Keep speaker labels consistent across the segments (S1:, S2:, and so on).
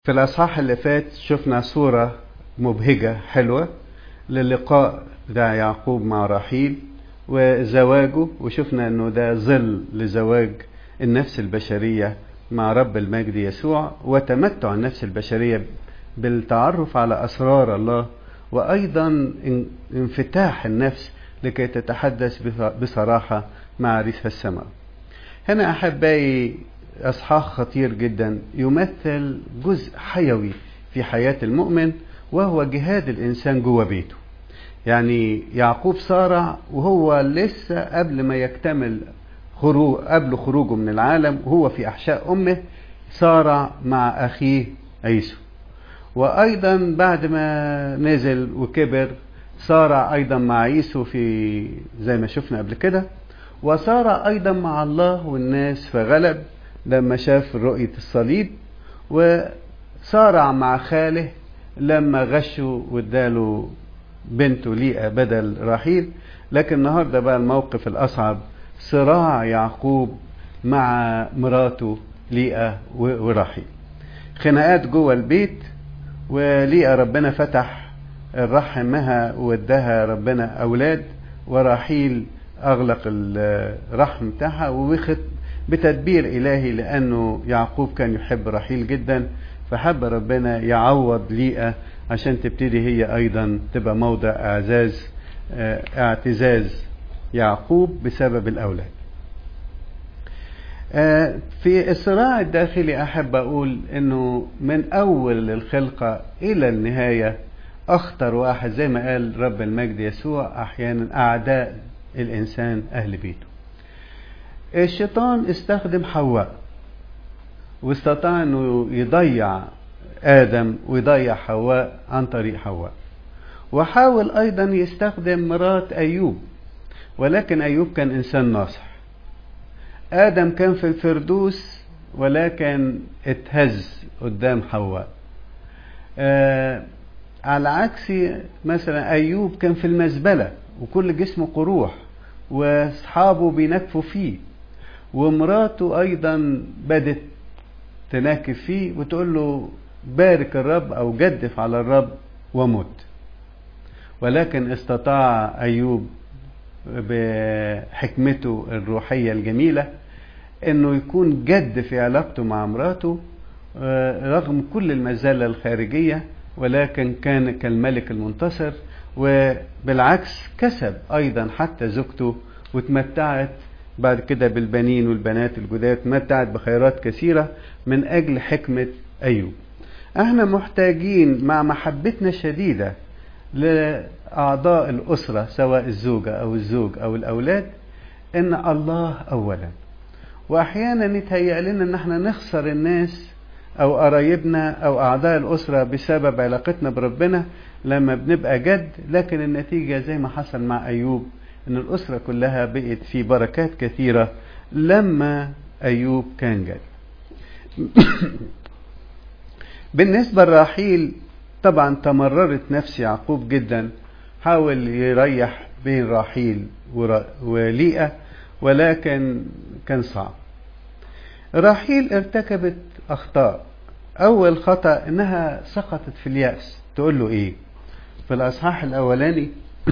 S1: في الأصحاح اللي فات شفنا صورة مبهجة حلوة للقاء بتاع يعقوب مع رحيل وزواجه وشفنا انه ده ظل لزواج النفس البشرية مع رب المجد يسوع وتمتع النفس البشرية بالتعرف على أسرار الله وأيضا انفتاح النفس لكي تتحدث بصراحة مع عريسها السماء هنا أحبائي أصحاح خطير جدا يمثل جزء حيوي في حياة المؤمن وهو جهاد الإنسان جوه بيته يعني يعقوب صارع وهو لسه قبل ما يكتمل خروج قبل خروجه من العالم وهو في أحشاء أمه صارع مع أخيه عيسو وأيضا بعد ما نزل وكبر صارع أيضا مع عيسو في زي ما شفنا قبل كده وصارع أيضا مع الله والناس فغلب لما شاف رؤية الصليب وصارع مع خاله لما غشه واداله بنته ليئة بدل رحيل لكن النهاردة بقى الموقف الأصعب صراع يعقوب مع مراته ليئة ورحيل خناقات جوه البيت وليئة ربنا فتح رحمها واداها ربنا أولاد ورحيل أغلق الرحم بتاعها ووخت بتدبير إلهي لأنه يعقوب كان يحب رحيل جدا فحب ربنا يعوض ليئة عشان تبتدي هي أيضا تبقى موضع اعزاز اعتزاز يعقوب بسبب الأولاد في الصراع الداخلي أحب أقول أنه من أول الخلقة إلى النهاية أخطر واحد زي ما قال رب المجد يسوع أحيانا أعداء الإنسان أهل بيته الشيطان استخدم حواء واستطاع أنه يضيع آدم ويضيع حواء عن طريق حواء وحاول أيضا يستخدم مرات أيوب ولكن أيوب كان إنسان ناصح آدم كان في الفردوس ولكن اتهز قدام حواء آه على عكس مثلا أيوب كان في المزبلة وكل جسمه قروح واصحابه بينكفوا فيه ومراته أيضا بدت تناكف فيه وتقول له بارك الرب أو جدف على الرب ومت ولكن استطاع أيوب بحكمته الروحية الجميلة أنه يكون جد في علاقته مع مراته رغم كل المزالة الخارجية ولكن كان كالملك المنتصر وبالعكس كسب أيضا حتى زوجته وتمتعت بعد كده بالبنين والبنات الجداد تمتعت بخيرات كثيرة من أجل حكمة أيوب احنا محتاجين مع محبتنا الشديدة لأعضاء الأسرة سواء الزوجة أو الزوج أو الأولاد إن الله أولا وأحيانا يتهيأ لنا إن احنا نخسر الناس أو قرايبنا أو أعضاء الأسرة بسبب علاقتنا بربنا لما بنبقى جد لكن النتيجة زي ما حصل مع أيوب إن الأسرة كلها بقت في بركات كثيرة لما أيوب كان جد بالنسبة لراحيل طبعا تمررت نفس يعقوب جدا حاول يريح بين راحيل وليئة ولكن كان صعب راحيل ارتكبت أخطاء أول خطأ إنها سقطت في اليأس تقول له إيه في الأصحاح الأولاني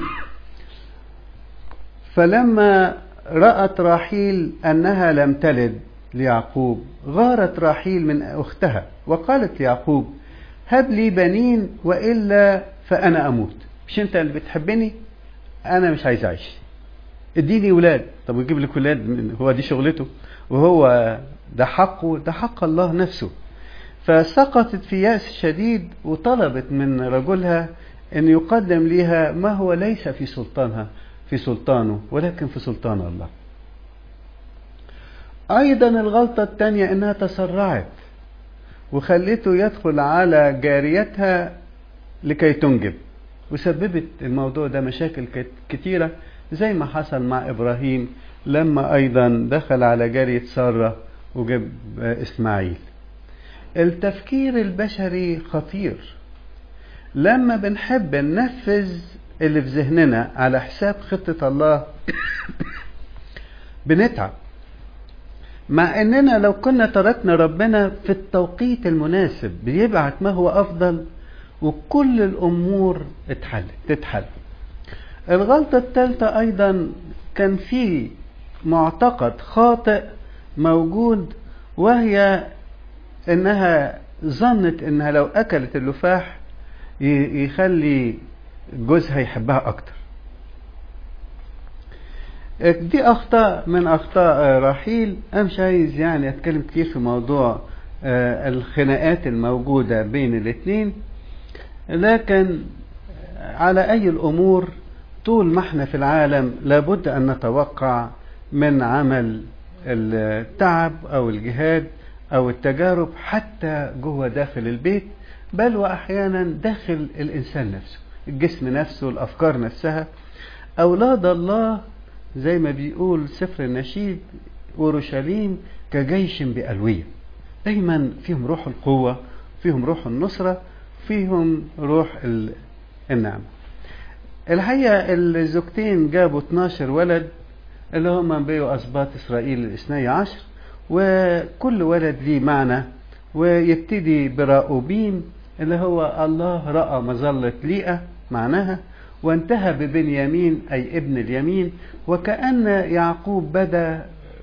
S1: فلما رأت راحيل أنها لم تلد ليعقوب غارت راحيل من أختها وقالت ليعقوب هب لي بنين وإلا فأنا أموت مش أنت اللي بتحبني أنا مش عايز أعيش اديني ولاد طب ويجيب لك ولاد هو دي شغلته وهو ده حقه ده حق الله نفسه فسقطت في يأس شديد وطلبت من رجلها أن يقدم لها ما هو ليس في سلطانها في سلطانه ولكن في سلطان الله أيضا الغلطة الثانية أنها تسرعت وخلته يدخل على جاريتها لكي تنجب وسببت الموضوع ده مشاكل كتيرة زي ما حصل مع إبراهيم لما أيضا دخل على جارية سارة وجاب إسماعيل التفكير البشري خطير لما بنحب ننفذ اللي في ذهننا على حساب خطة الله بنتعب مع اننا لو كنا تركنا ربنا في التوقيت المناسب بيبعت ما هو افضل وكل الامور اتحلت تتحل الغلطة الثالثة ايضا كان في معتقد خاطئ موجود وهي انها ظنت انها لو اكلت اللفاح يخلي جوزها يحبها اكتر دي اخطاء من اخطاء رحيل انا مش عايز يعني اتكلم كتير في موضوع الخناقات الموجودة بين الاثنين لكن على اي الامور طول ما احنا في العالم لابد ان نتوقع من عمل التعب او الجهاد او التجارب حتى جوه داخل البيت بل واحيانا داخل الانسان نفسه الجسم نفسه الافكار نفسها اولاد الله زي ما بيقول سفر النشيد اورشليم كجيش بالويه دايما فيهم روح القوه فيهم روح النصره فيهم روح النعمه الحقيقه الزوجتين جابوا 12 ولد اللي هم بيوا اسباط اسرائيل الاثني عشر وكل ولد ليه معنى ويبتدي براؤوبين اللي هو الله رأى مظلة ليئة معناها وانتهى ببنيامين أي ابن اليمين وكأن يعقوب بدا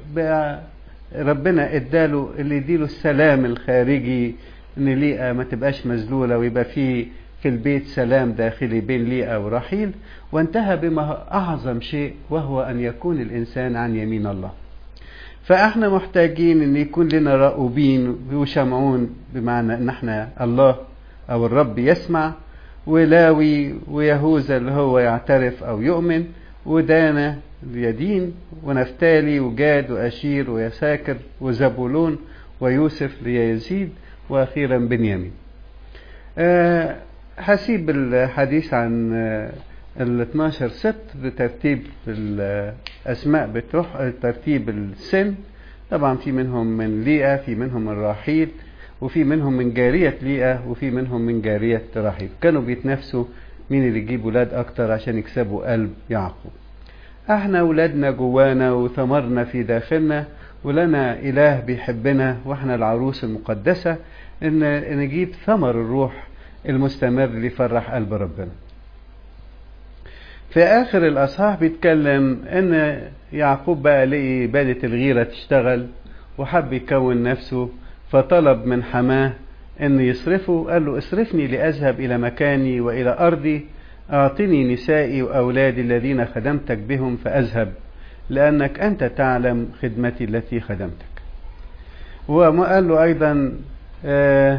S1: ربنا اداله اللي يديله السلام الخارجي ان ليئة ما تبقاش مذلولة ويبقى في في البيت سلام داخلي بين ليئة ورحيل وانتهى بما أعظم شيء وهو أن يكون الإنسان عن يمين الله فاحنا محتاجين ان يكون لنا راؤوبين وشمعون بمعنى ان احنا الله او الرب يسمع ولاوي ويهوذا اللي هو يعترف او يؤمن ودانا يدين ونفتالي وجاد واشير ويساكر وزبولون ويوسف ليزيد واخيرا بنيامين أه هسيب الحديث عن ال 12 ست بترتيب الاسماء بتروح ترتيب السن طبعا في منهم من ليئة في منهم من راحيل وفي منهم من جارية ليئة وفي منهم من جارية راحيل كانوا بيتنافسوا مين اللي يجيب ولاد اكتر عشان يكسبوا قلب يعقوب احنا ولادنا جوانا وثمرنا في داخلنا ولنا اله بيحبنا واحنا العروس المقدسة ان نجيب ثمر الروح المستمر اللي يفرح قلب ربنا في اخر الاصحاح بيتكلم ان يعقوب بقى لقي بدت الغيره تشتغل وحب يكون نفسه فطلب من حماه ان يصرفه قال له اصرفني لاذهب الى مكاني والى ارضي اعطني نسائي واولادي الذين خدمتك بهم فاذهب لانك انت تعلم خدمتي التي خدمتك وما قال له ايضا آه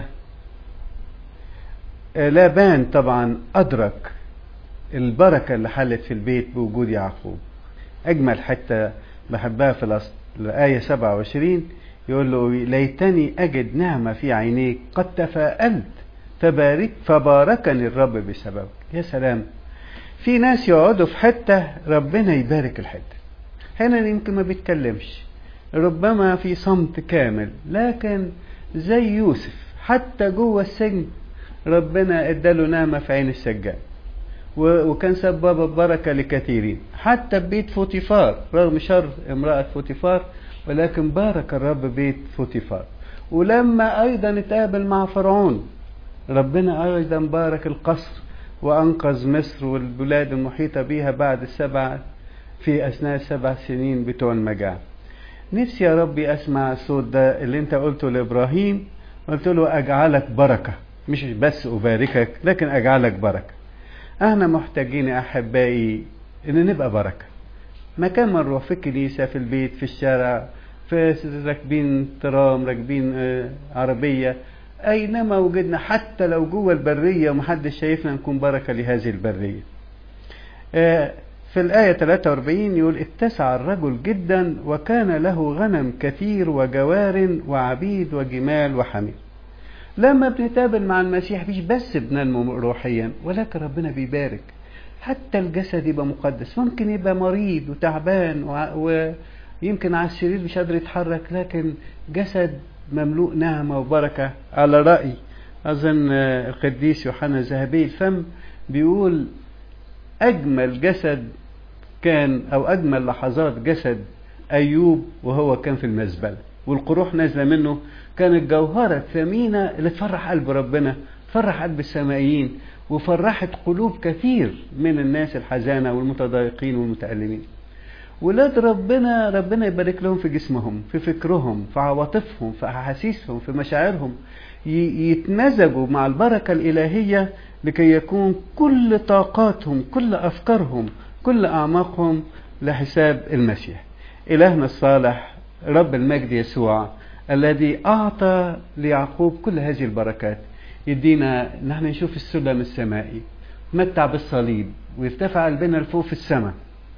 S1: آه لابان طبعا ادرك البركة اللي حلت في البيت بوجود يعقوب أجمل حتة بحبها في الآية 27 يقول له ليتني أجد نعمة في عينيك قد تفاءلت فبارك فباركني الرب بسببك يا سلام في ناس يقعدوا في حتة ربنا يبارك الحتة هنا يمكن ما بيتكلمش ربما في صمت كامل لكن زي يوسف حتى جوه السجن ربنا اداله نعمة في عين السجان وكان سبب بركة لكثيرين حتى بيت فوتيفار رغم شر امرأة فوتيفار ولكن بارك الرب بيت فوتيفار ولما أيضا اتقابل مع فرعون ربنا أيضا بارك القصر وأنقذ مصر والبلاد المحيطة بها بعد السبع في أثناء السبع سنين بتوع المجاعة نفسي يا ربي أسمع الصوت ده اللي أنت قلته لإبراهيم قلت له أجعلك بركة مش بس أباركك لكن أجعلك بركة احنا محتاجين يا احبائي ان نبقى بركه مكان ما نروح في الكنيسه في البيت في الشارع في راكبين ترام راكبين عربيه اينما وجدنا حتى لو جوه البريه ومحدش شايفنا نكون بركه لهذه البريه في الآية 43 يقول اتسع الرجل جدا وكان له غنم كثير وجوار وعبيد وجمال وحمير لما بنتقابل مع المسيح مش بس بننمو روحيا ولكن ربنا بيبارك حتى الجسد يبقى مقدس ممكن يبقى مريض وتعبان ويمكن على السرير مش قادر يتحرك لكن جسد مملوء نعمة وبركة على رأي أظن القديس يوحنا الذهبي الفم بيقول أجمل جسد كان أو أجمل لحظات جسد أيوب وهو كان في المزبلة والقروح نازلة منه كانت جوهرة ثمينة اللي تفرح قلب ربنا تفرح قلب السمائيين وفرحت قلوب كثير من الناس الحزانة والمتضايقين والمتألمين ولاد ربنا ربنا يبارك لهم في جسمهم في فكرهم في عواطفهم في أحاسيسهم في مشاعرهم يتمزجوا مع البركة الإلهية لكي يكون كل طاقاتهم كل أفكارهم كل أعماقهم لحساب المسيح إلهنا الصالح رب المجد يسوع الذي أعطى ليعقوب كل هذه البركات يدينا نحن نشوف السلم السمائي متع بالصليب ويرتفع قلبنا لفوق في السماء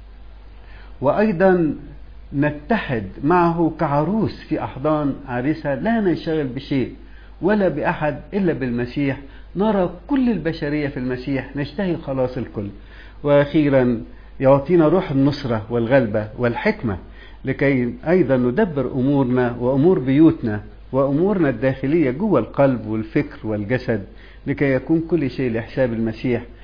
S1: وأيضا نتحد معه كعروس في أحضان عريسها لا ننشغل بشيء ولا بأحد إلا بالمسيح نرى كل البشرية في المسيح نشتهي خلاص الكل وأخيرا يعطينا روح النصرة والغلبة والحكمة لكي أيضا ندبر أمورنا وأمور بيوتنا وأمورنا الداخلية جوه القلب والفكر والجسد لكي يكون كل شيء لحساب المسيح